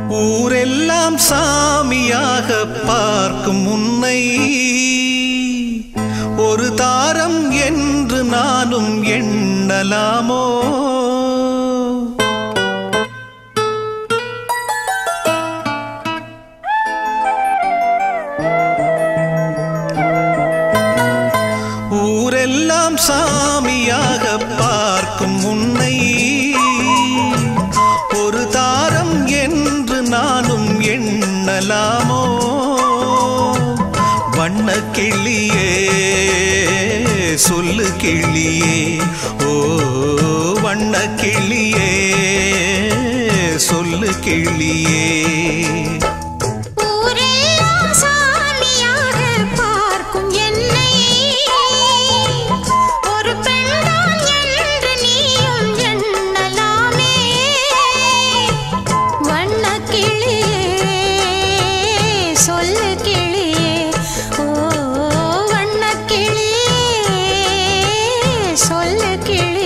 ஊரெல்லாம் சாமியாக பார்க்கும் உன்னை ஒரு தாரம் என்று நானும் எண்ணலாமோ ஊரெல்லாம் சாமியாக பார்க்கும் உன்னை ஒரு தாரம் என்று நானும் எண்ணலாமோ வண்ண கிளியே சொல்லு கிளியே ஓ வண்ண கிளியே சொல்லு கிளியே ஊரெல்லாம் சாமியாக பார்க்கும் என்னை ஒரு பெண்தான் என்று நீயும் எண்ணலாமே வண்ணக் கிளியே சொல்லு கிளியே ஓ வண்ணக் கிளியே சொல்லு கிளியே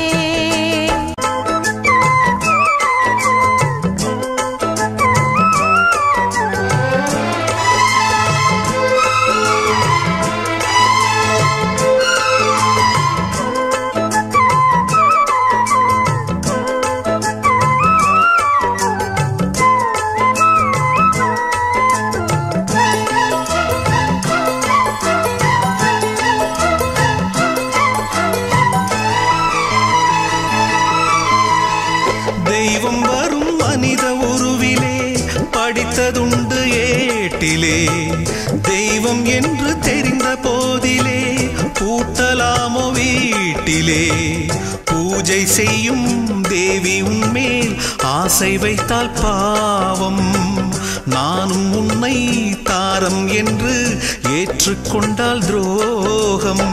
தெய்வம் வரும் மனித உருவிலே படித்ததுண்டு ஏட்டிலே தெய்வம் என்று தெரிந்த போதிலே பூட்டலாமோ வீட்டிலே பூஜை செய்யும் தேவி உன்மேல் ஆசை வைத்தால் பாவம் நானும் உன்னை தாரம் என்று ஏற்றுக்கொண்டால் துரோகம்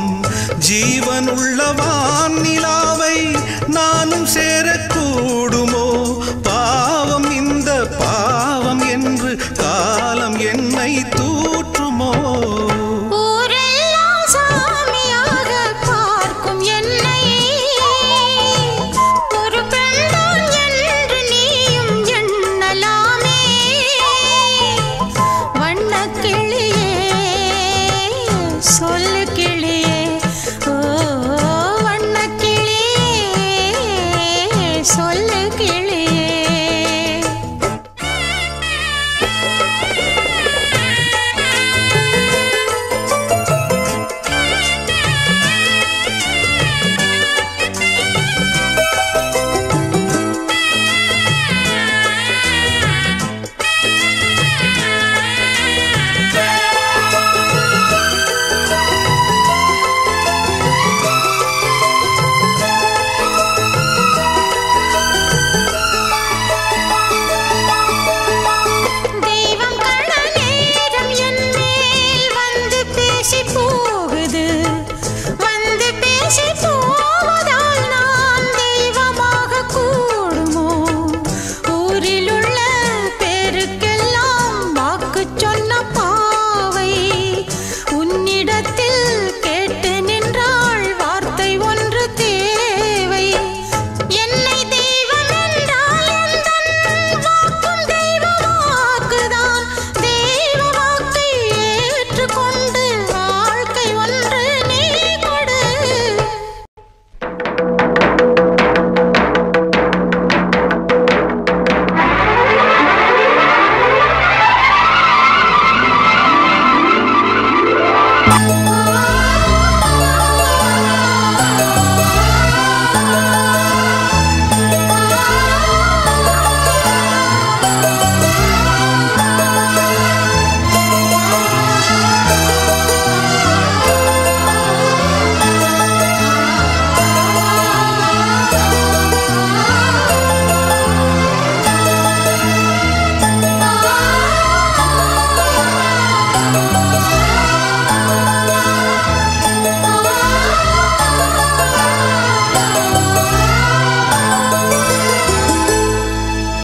ஜீவனுள்ள வான் நிலாவை நானும் சேரக்கூடுமோ பா